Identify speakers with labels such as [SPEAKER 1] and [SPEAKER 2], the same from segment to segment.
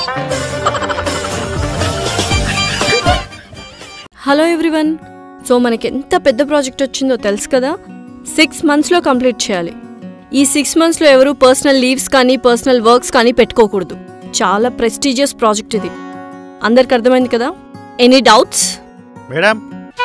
[SPEAKER 1] Hello everyone so మనకి ఎంత పెద్ద ప్రాజెక్ట్ వచ్చిందో తెలుసు కదా సిక్స్ మంత్స్లో కంప్లీట్ చేయాలి ఈ సిక్స్ మంత్స్లో ఎవరు పర్సనల్ లీవ్స్ కానీ పర్సనల్ వర్క్స్ కానీ పెట్టుకోకూడదు చాలా ప్రెస్టీజియస్ ప్రాజెక్ట్ ఇది అందరికి అర్థమైంది కదా any doubts
[SPEAKER 2] madam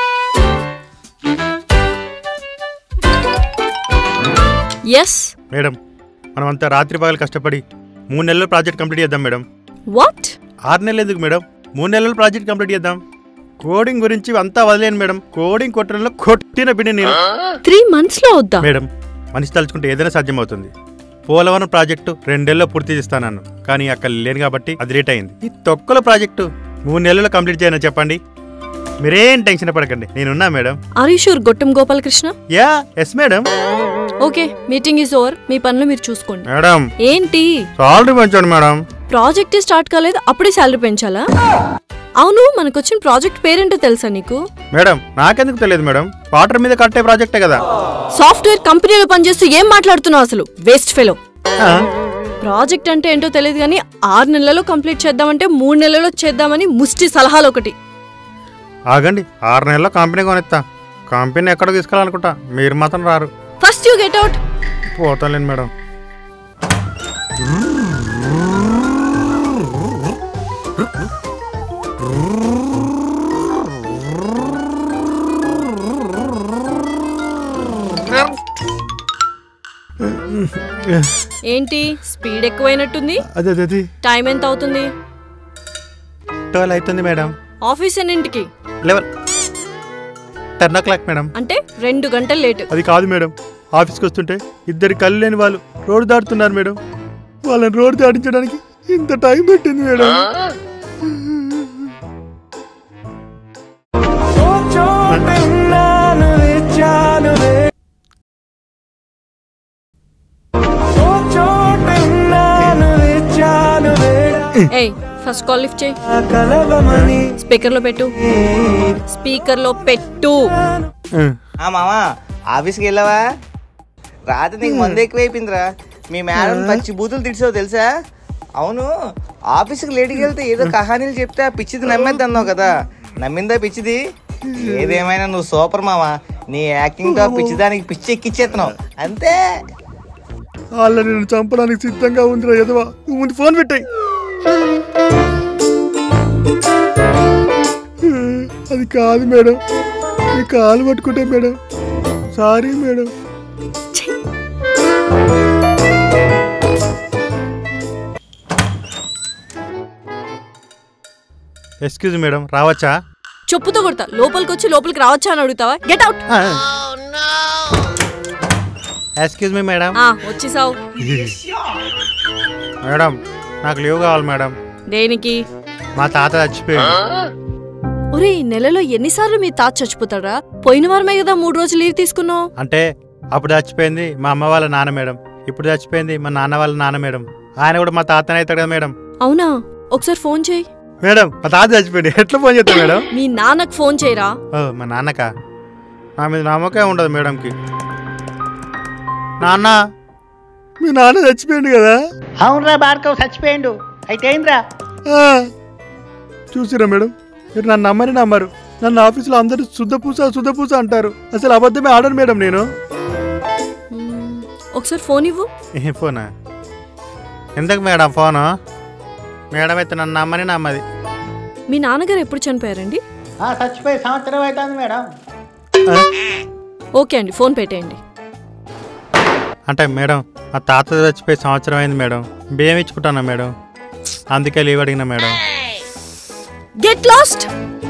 [SPEAKER 1] yes
[SPEAKER 2] madam మనమంతా రాత్రి పగలు కష్టపడి మూడు నెలలు ప్రాజెక్ట్ కంప్లీట్ చేద్దాం మేడం
[SPEAKER 1] వాట్
[SPEAKER 2] ఆరు నెలలు ఎందుకు మేడం మూడు నెలలు ప్రాజెక్ట్ కంప్లీట్ చేద్దాం కోడింగ్ గురించి అంతా వదిలేను మేడం కోడింగ్ కొట్టడంలో కొట్టిన బిడ్డ నేను
[SPEAKER 1] త్రీ మంత్స్లో వద్దా
[SPEAKER 2] మేడం మనిషి తలుచుకుంటే ఏదైనా సాధ్యమవుతుంది పోలవరం ప్రాజెక్టు రెండేళ్ళలో పూర్తి చేస్తానన్నాను కానీ అక్కడ లేను కాబట్టి అది లేట్ అయింది ఈ తొక్కల ప్రాజెక్టు మూడు నెలల్లో కంప్లీట్ చేయను చెప్పండి మీరేం టెన్షన్ పడకండి నేనున్నా madam
[SPEAKER 1] are you sure Gottam Gopalakrishna
[SPEAKER 2] yeah yes madam
[SPEAKER 1] okay meeting is over మీ పనులు మీరు చూసుకోండి
[SPEAKER 2] మేడం
[SPEAKER 1] ఏంటి
[SPEAKER 2] సాలరీ పెంచండి మేడం
[SPEAKER 1] ప్రాజెక్టే స్టార్ట్ కాలేదు అప్పుడే శాలరీ పెంచాలా అవును మనకొచ్చిన ప్రాజెక్ట్ పేరేంటో తెలుసా నీకు
[SPEAKER 2] మేడం నాకెందుకు తెలియదు మేడం వాటర్ మీద కట్టే ప్రాజెక్టే కదా
[SPEAKER 1] సాఫ్ట్వేర్ కంపెనీలో పనిచేస్తూ ఏం మాట్లాడుతున్నావు అసలు వేస్ట్ ఫెలో
[SPEAKER 2] ఆ,
[SPEAKER 1] ప్రాజెక్ట్ అంటే ఏంటో తెలియదు కానీ ఆరు నెలల్లో కంప్లీట్ చేద్దామంటే మూడు నెలల్లో చేద్దామని ముష్టి సలహాలు ఒకటి
[SPEAKER 2] ఆగండి ఆరు నెలల్లో కంపెనీ కొనిస్తా కంపెనీ ఎక్కడ తీసుకెళ్ళాలనుకుంటా మీరు మాత్రం రారు
[SPEAKER 1] ఫస్ట్ యూ గెట్ అవుట్
[SPEAKER 2] పోతానులేండి మేడం
[SPEAKER 1] ఏంటి స్పీడ్ ఎక్కువైనట్టుంది
[SPEAKER 2] అదే అదే అది
[SPEAKER 1] టైం ఎంత అవుతుంది
[SPEAKER 2] ట్వెల్వ్ అవుతుంది మేడం
[SPEAKER 1] ఆఫీస్ ఎన్నింటికి
[SPEAKER 2] eleven ten o'clock madam
[SPEAKER 1] అంటే రెండు గంటలు లేట్
[SPEAKER 2] అది కాదు మేడం ఆఫీస్కి వస్తుంటే ఇద్దరు కళ్ళు లేని వాళ్ళు రోడ్డు దాటుతున్నారు మేడం వాళ్ళని రోడ్డు దాటించడానికి ఇంత టైం పెట్టింది మేడం
[SPEAKER 1] ఏయ్ ఫస్ట్ కాల్ లిఫ్ట్ చేయి స్పీకర్ లో పెట్టు స్పీకర్ లో పెట్టు
[SPEAKER 3] ఆ మామా ఆఫీస్కి వెళ్ళావా రాత్రి నీకు మందు ఎక్కువైపోయిందిరా మీ మేడం మంచి బూతులు తిడిసావు తెలుసా అవును ఆఫీస్కి లేట్కి వెళ్తే ఏదో కహానీలు చెప్తే ఆ పిచ్చిది నమ్మేద్ది అన్నావు కదా నమ్మిందా పిచ్చిది ఏదేమైనా నువ్వు సూపర్ మామా నీ యాక్టింగ్తో ఆ పిచ్చిదానికి పిచ్చి ఎక్కిచ్చేస్తున్నావు అంతే
[SPEAKER 2] వాళ్ళ నేను చంపడానికి సిద్ధంగా ఉందిరా ఎదవా నువ్వు ముందు ఫోన్ పెట్టాయి అది కాదు మేడం నీ కాలు పట్టుకుంటే madam sorry madam excuse madam రావచ్చా
[SPEAKER 1] చెప్పుతో కొడతా లోపలికి వచ్చి లోపలికి రావచ్చా అని అడుగుతావా get out
[SPEAKER 2] excuse me madam
[SPEAKER 1] ఆ వచ్చేసావు
[SPEAKER 2] మేడం నాకు లీవ్ కావాలి మేడం
[SPEAKER 1] దేనికి
[SPEAKER 2] మా తాత చచ్చిపోయాడు
[SPEAKER 1] ఒరే ఈ నెలలో ఎన్నిసార్లు మీ తాత చచ్చిపోతాడా పోయిన వారమే కదా మూడు రోజులు లీవ్ తీసుకున్నావు
[SPEAKER 2] అంటే అప్పుడు చచ్చిపోయింది మా అమ్మ వాళ్ళ నాన్న మేడం ఇప్పుడు చచ్చిపోయింది మా నాన్న వాళ్ళ నాన్న మేడం ఆయన కూడా మా తాతనే అవుతాడు కదా మేడం
[SPEAKER 1] అవునా ఒకసారి ఫోన్ చేయి
[SPEAKER 2] మేడం మా తాత చచ్చిపోయింది ఎట్లా ఫోన్ చేస్తా మేడం
[SPEAKER 1] మీ నాన్నకు ఫోన్ చేయరా
[SPEAKER 2] ఓ మా నాన్నక నా మీద నమ్మకం ఉండదు మేడంకి నాన్న మీ నాన్న చచ్చిపోయింది కదా
[SPEAKER 4] అవునరా భార్గవ్ చచ్చిపోయిండు అయితే ఏంద్రా
[SPEAKER 2] ఆ. చూసిరా మేడం మీరు నన్ను నమ్మని నమ్మరు నన్ను ఆఫీసులో అందరూ శుద్ధపూస శుద్ధపూస అంటారు అసలు అబద్ధమే ఆడను మేడం నేను
[SPEAKER 1] మ్మ్, ఒకసారి ఫోన్ ఇవ్వు
[SPEAKER 2] ఏ ఫోనా ఎందుకు మేడం ఫోను మేడం అయితే నన్ను నమ్మని నమ్మది
[SPEAKER 1] మీ నాన్నగారు ఎప్పుడు చనిపోయారండి
[SPEAKER 4] ఆ, చచ్చిపోయి సంవత్సరం అవుతుంది మేడం
[SPEAKER 1] ఓకే అండి ఫోన్ పెట్టేయండి
[SPEAKER 2] అంటే మేడం మా తాత చచ్చిపోయి సంవత్సరం అయింది మేడం బియ్యం ఇచ్చుకుంటానా మేడం అందుకే లీవ్ అడిగిన madam
[SPEAKER 1] get lost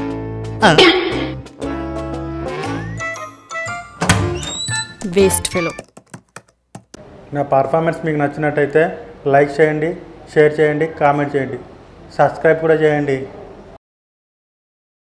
[SPEAKER 1] waste fellow
[SPEAKER 2] నా పర్ఫార్మెన్స్ మీకు నచ్చినట్టయితే లైక్ చేయండి షేర్ చేయండి కామెంట్ చేయండి సబ్స్క్రైబ్ కూడా చేయండి